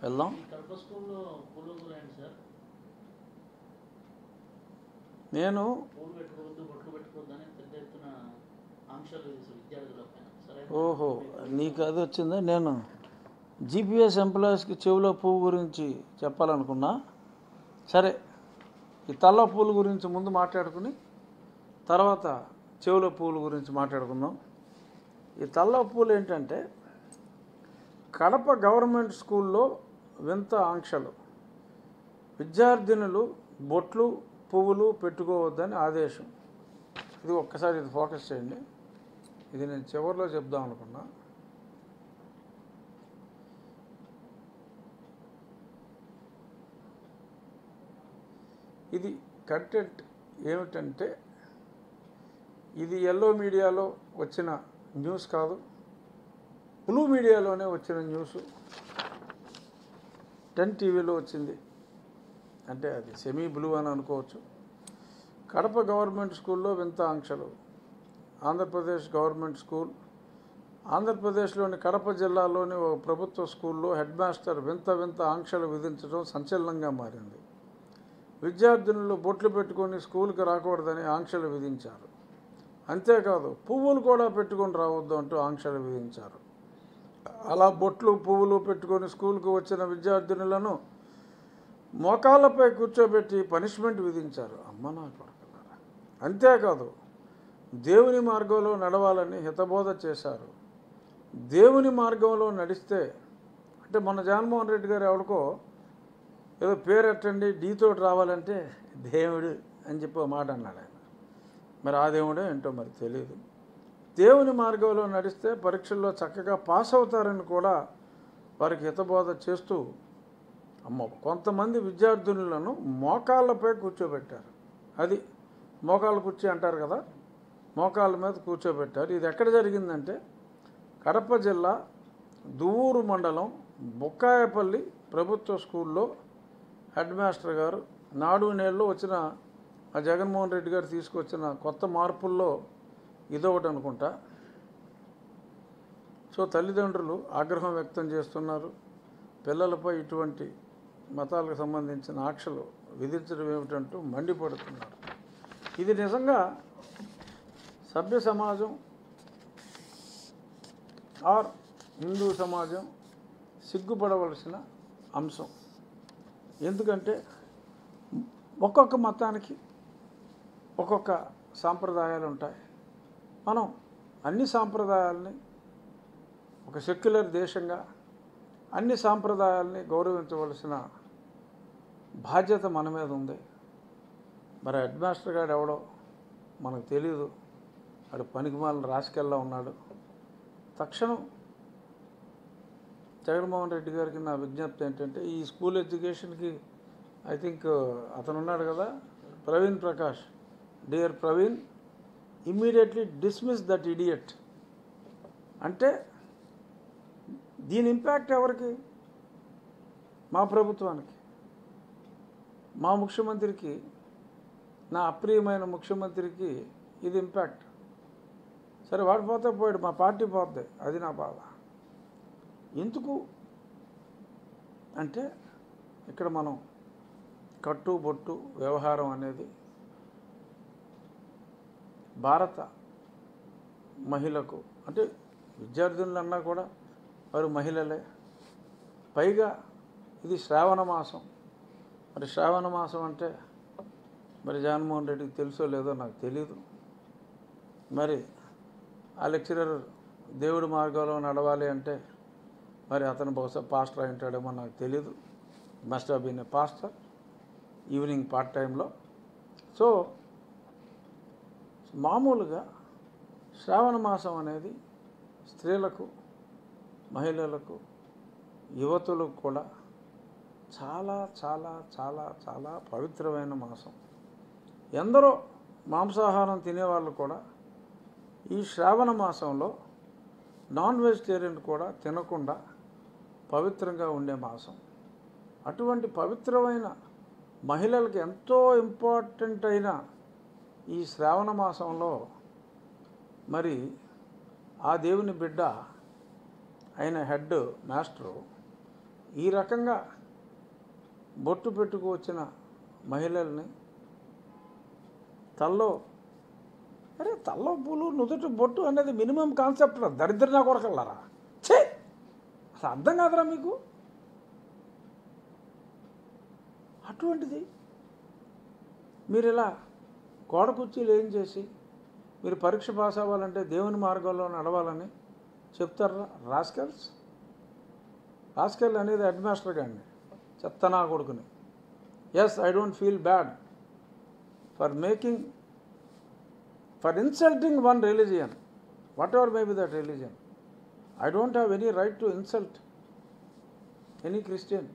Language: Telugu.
వెళ్దాం ఈ కడప స్కూల్లో పూలు గురైంది సార్ నేను పూలు పెట్టుకోవద్దు బొట్లు పెట్టుకోవద్దని పెద్ద ఎత్తున ఆంక్షలు విధిస్తారు విద్యార్థుల పైన సరైన ఓహో నీకు అది వచ్చిందా నేను జీపీఎస్ ఎంప్లాయీస్కి చెవిలో పువ్వు గురించి చెప్పాలనుకున్నా సరే ఈ తల్ల పూల గురించి ముందు మాట్లాడుకుని తర్వాత చెవిలో పూల గురించి మాట్లాడుకుందాం ఈ తల్ల పూలు ఏంటంటే కడప గవర్నమెంట్ స్కూల్లో వింత ఆంక్షలు విద్యార్థినులు బొట్లు పువ్వులు పెట్టుకోవద్దని ఆదేశం ఇది ఒక్కసారి ఇది ఫోకస్ చేయండి ఇది నేను చివరిలో చెప్దాం అనుకున్నా ఇది కంటెంట్ ఏమిటంటే ఇది ఎల్లో మీడియాలో వచ్చిన న్యూస్ కాదు బ్లూ మీడియాలోనే వచ్చిన న్యూస్ టెన్ టీవీలో వచ్చింది అంటే అది సెమీ బ్లూ అని అనుకోవచ్చు కడప గవర్నమెంట్ స్కూల్లో వింత ఆంక్షలు ఆంధ్రప్రదేశ్ గవర్నమెంట్ స్కూల్ ఆంధ్రప్రదేశ్లోని కడప జిల్లాలోని ఒక ప్రభుత్వ స్కూల్లో హెడ్ మాస్టర్ వింత వింత ఆంక్షలు విధించడం సంచలనంగా మారింది విద్యార్థినులు బొట్లు పెట్టుకొని స్కూల్కి రాకూడదని ఆంక్షలు విధించారు అంతేకాదు పువ్వులు కూడా పెట్టుకొని రావద్దు అంటూ ఆంక్షలు విధించారు అలా బొట్లు పువ్వులు పెట్టుకొని స్కూల్కి వచ్చిన విద్యార్థినులను మోకాళ్ళపై కూర్చోబెట్టి పనిష్మెంట్ విధించారు అమ్మ నా కొడుకులారా అంతేకాదు దేవుని మార్గంలో నడవాలని హితబోధ చేశారు దేవుని మార్గంలో నడిస్తే అంటే మన జగన్మోహన్ రెడ్డి గారు ఎవరికో ఏదో పేరు ఎట్టండి డీతో రావాలంటే దేవుడు అని చెప్పి ఒక మాట అన్నాడు ఆయన మరి ఆ దేవుడే ఏంటో మరి తెలియదు దేవుని మార్గంలో నడిస్తే పరీక్షల్లో చక్కగా పాస్ అవుతారని కూడా వారికి హితబోధ చేస్తూ అమ్మ కొంతమంది విద్యార్థినులను మోకాళ్ళపై కూర్చోబెట్టారు అది మోకాళ్ళ కుర్చీ అంటారు కదా మోకాళ్ళ మీద కూర్చోబెట్టారు ఇది ఎక్కడ జరిగిందంటే కడప జిల్లా దువ్వూరు మండలం బుక్కాయపల్లి ప్రభుత్వ స్కూల్లో హెడ్ మాస్టర్ గారు నాడు నేళ్ళు వచ్చిన ఆ జగన్మోహన్ రెడ్డి గారు తీసుకొచ్చిన కొత్త మార్పుల్లో ఇదొకటి అనుకుంటా సో తల్లిదండ్రులు ఆగ్రహం వ్యక్తం చేస్తున్నారు పిల్లలపై ఇటువంటి మతాలకు సంబంధించిన ఆంక్షలు విధించడం ఏమిటంటూ మండిపడుతున్నారు ఇది నిజంగా సభ్య సమాజం ఆర్ హిందూ సమాజం సిగ్గుపడవలసిన అంశం ఎందుకంటే ఒక్కొక్క మతానికి ఒక్కొక్క సాంప్రదాయాలు ఉంటాయి మనం అన్ని సాంప్రదాయాలని ఒక సెక్యులర్ దేశంగా అన్ని సాంప్రదాయాల్ని గౌరవించవలసిన బాధ్యత మన మీద ఉంది మరి హెడ్ మాస్టర్ గారు ఎవడో మనకు తెలియదు వాడు పనికిమాలిన రాసుకెళ్ళా ఉన్నాడు తక్షణం జగన్మోహన్ రెడ్డి గారికి నా విజ్ఞప్తి ఏంటంటే ఈ స్కూల్ ఎడ్యుకేషన్కి ఐ థింక్ అతను ఉన్నాడు కదా Praveen Prakash dear Praveen immediately dismiss that idiot అంటే దీని ఇంపాక్ట్ ఎవరికి మా ప్రభుత్వానికి మా ముఖ్యమంత్రికి నా అప్రియమైన ముఖ్యమంత్రికి ఇది ఇంపాక్ట్ సరే వాడు పోతే పోయాడు మా పార్టీ పోద్ది అది నా బాధ ఎందుకు అంటే ఇక్కడ మనం కట్టు బొట్టు వ్యవహారం అనేది భారత మహిళకు అంటే విద్యార్థులు అన్నా కూడా వారు మహిళలే పైగా ఇది శ్రావణ మాసం మరి శ్రావణ మాసం అంటే మరి జగన్మోహన్ రెడ్డికి తెలుసో లేదో నాకు తెలియదు మరి ఆ లెక్చరర్ దేవుడి మార్గంలో నడవాలి అంటే మరి అతను బహుశా పాస్టర్ అయి ఉంటాడేమో నాకు తెలియదు must have been a pastor evening part టైంలో సో మామూలుగా శ్రావణ మాసం అనేది స్త్రీలకు మహిళలకు యువతులకు కూడా చాలా చాలా చాలా చాలా పవిత్రమైన మాసం ఎందరో మాంసాహారం తినేవాళ్ళు కూడా ఈ శ్రావణ మాసంలో నాన్ వెజిటేరియన్ కూడా తినకుండా పవిత్రంగా ఉండే మాసం అటువంటి పవిత్రమైన మహిళలకు ఎంతో ఇంపార్టెంట్ అయిన ఈ శ్రావణ మాసంలో మరి ఆ దేవుని బిడ్డ అయిన హెడ్ మాస్టరు ఈ రకంగా బొట్టు పెట్టుకు వచ్చిన మహిళల్ని తల్లో అరే తల్లో పూలు నుదుటి బొట్టు అనేది మినిమం కాన్సెప్ట్ రా దరిద్ర నా కొరకల్లారా ఛే అసలు అర్థం కాదురా మీకు అటువంటిది మీరు ఇలా గోడ కుర్చీలు ఏం చేసి మీరు పరీక్ష పాస్ అవ్వాలంటే దేవుని మార్గంలో నడవాలని చెప్తారా రాస్కెల్స్ రాస్కెల్ అనేది హెడ్ మాస్టర్ గారిని చెత్త నా కొడుకుని yes I don't feel bad for making for insulting one religion whatever may be that religion I don't have any right to insult any Christian